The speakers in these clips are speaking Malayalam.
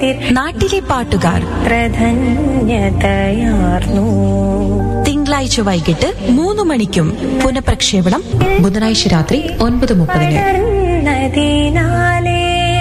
എതിർ നാട്ടിലെ പാട്ടുകാർ പ്രധന്യതയാർന്നു തിങ്കളാഴ്ച വൈകിട്ട് മൂന്ന് മണിക്കും പുനഃപ്രക്ഷേപണം ബുധനാഴ്ച രാത്രി ഒൻപത് മുപ്പതിന് പടർന്നതിനാലേ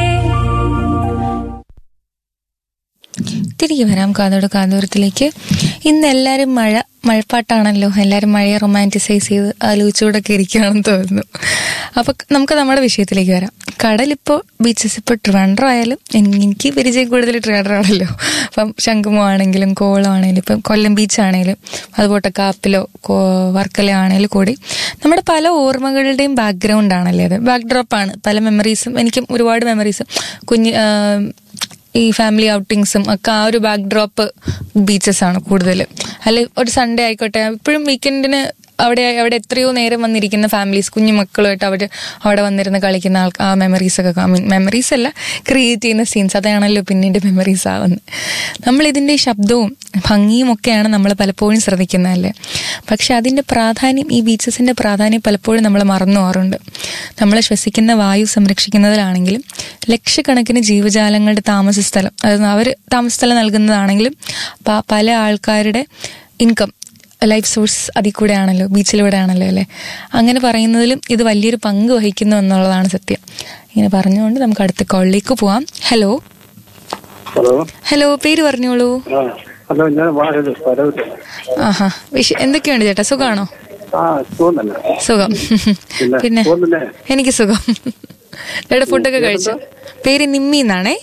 തിരികെ വരാം കാതോട് കാതോരത്തിലേക്ക് ഇന്ന് എല്ലാവരും മഴ മഴപ്പാട്ടാണല്ലോ എല്ലാവരും മഴയെ റൊമാൻറ്റിസൈസ് ചെയ്ത് ആലോചിച്ചുകൂടൊക്കെ ഇരിക്കുകയാണെന്ന് തോന്നുന്നു അപ്പൊ നമുക്ക് നമ്മുടെ വിഷയത്തിലേക്ക് വരാം കടലിപ്പോൾ ബീച്ചസ് ഇപ്പോൾ ട്രിവാൻഡ്രം ആയാലും എൻ- എനിക്ക് പരിചയം കൂടുതൽ ട്രിവാൻഡ്രം ആണല്ലോ അപ്പം ശംഖുമോ ആണെങ്കിലും കോളം ആണെങ്കിലും ഇപ്പം കൊല്ലം ബീച്ച് ആണെങ്കിലും അതുപോലെ കാപ്പിലോ കോ- വർക്കല ആണെങ്കിലും കൂടി നമ്മുടെ പല ഓർമ്മകളുടെയും ബാക്ക്ഗ്രൗണ്ട് ആണല്ലേ അത് ബാക്ക്ഡ്രോപ്പാണ് പല മെമ്മറീസും എനിക്കും ഒരുപാട് മെമ്മറീസും കുഞ്ഞ് ആ, ഈ ഫാമിലി ഔട്ടിങ്സും ഒക്കെ ആ ഒരു ബാക്ക് ഡ്രോപ്പ് ബീച്ചസ് ആണ് കൂടുതൽ അല്ലെ ഒരു സൺഡേ ആയിക്കോട്ടെ ഇപ്പോഴും വീക്കെൻഡിന് അവിടെ അവിടെ എത്രയോ നേരം വന്നിരിക്കുന്ന ഫാമിലീസ് കുഞ്ഞു മക്കളുമായിട്ട് അവർ അവിടെ വന്നിരുന്ന് കളിക്കുന്ന ആൾ ആ മെമ്മറീസ് ഒക്കെ ഐ മീൻ മെമ്മറീസ് അല്ല ക്രിയേറ്റ് ചെയ്യുന്ന സീൻസ് അതാണല്ലോ പിന്നീട് മെമ്മറീസ് ആവുന്നത് നമ്മൾ ഇതിന്റെ ശബ്ദവും ഭംഗിയും ഒക്കെയാണ് നമ്മൾ പലപ്പോഴും ശ്രദ്ധിക്കുന്നതല്ലേ പക്ഷെ അതിന്റെ പ്രാധാന്യം ഈ ബീച്ചസിന്റെ പ്രാധാന്യം പലപ്പോഴും നമ്മൾ മറന്നു പോകാറുണ്ട് നമ്മൾ ശ്വസിക്കുന്ന വായു സംരക്ഷിക്കുന്നതിലാണെങ്കിലും ലക്ഷക്കണക്കിന് ജീവജാലങ്ങളുടെ താമസ സ്ഥലം അതായത് അവർ താമസ സ്ഥലം നൽകുന്നതാണെങ്കിലും പ- പല ആൾക്കാരുടെ ഇൻകം ലൈഫ് സോഴ്സ് അതിൽ കൂടെ ആണല്ലോ ബീച്ചിലൂടെ ആണല്ലോ അല്ലേ അങ്ങനെ പറയുന്നതിലും ഇത് വലിയൊരു പങ്ക് വഹിക്കുന്നു എന്നുള്ളതാണ് സത്യം ഇങ്ങനെ പറഞ്ഞുകൊണ്ട് നമുക്ക് അടുത്ത കോളിലേക്ക് പോവാം ഹലോ ഹലോ ഹലോ പേര് പറഞ്ഞോളൂ ആ ഹലോ ഞാൻ വാഴത് സ്ഥലത്ത് ആഹാ വിഷ എന്തൊക്കെയുണ്ട് ചേട്ടാ സുഖമാണോ ആ സുഖമല്ല സുഖം പിന്നെ പിന്നെ സുഖമല്ലേ എനിക്ക് സുഖം ചേട്ടാ ഫുഡൊക്കെ കഴിച്ചു പേര് നിമ്മി എന്നാണേ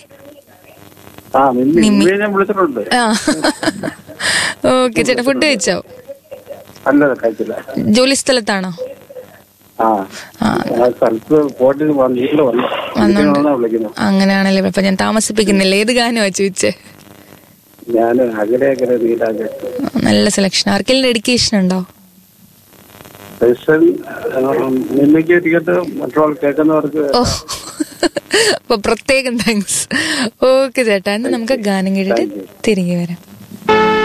ആ നിന്നെ നിമ്മി. നിന്നെ ഞാൻ വിളിച്ചിട്ടുണ്ട് ആ ഓക്കെ ചേട്ടാ ഫുഡ് കഴിച്ചോ അല്ല കഴിച്ചില്ല ജോലി സ്ഥലത്താണോ ആ ആ ആ സ്ഥലത്ത് പോയിട്ട് വന്ന് വീട്ടിൽ വന്നു വിളിക്കണമെന്നാ വിളിക്കുന്നത് അങ്ങനെയാണല്ലേ അപ്പൊ ഞാൻ താമസിപ്പിക്കുന്നില്ല ഏത് ഗാനമാ ചോദിച്ചേ ഞാൻ അകലെ അകലെ നീലാകെ നല്ല സെലക്ഷൻ ആർക്കെങ്കിലും ഡെഡിക്കേഷൻ ഉണ്ടോ സ്പെഷ്യൽ നിന്നയ്ക്ക് ടിക്കറ്റ് മറ്റുള്ള കേൾക്കുന്നവർക്ക് ഓ അപ്പൊ പ്രത്യേകം താങ്ക്സ് ഓക്കെ ചേട്ടാ എന്നാ നമുക്ക് ഗാനം കേട്ടിട്ട് തിരികെ വരാം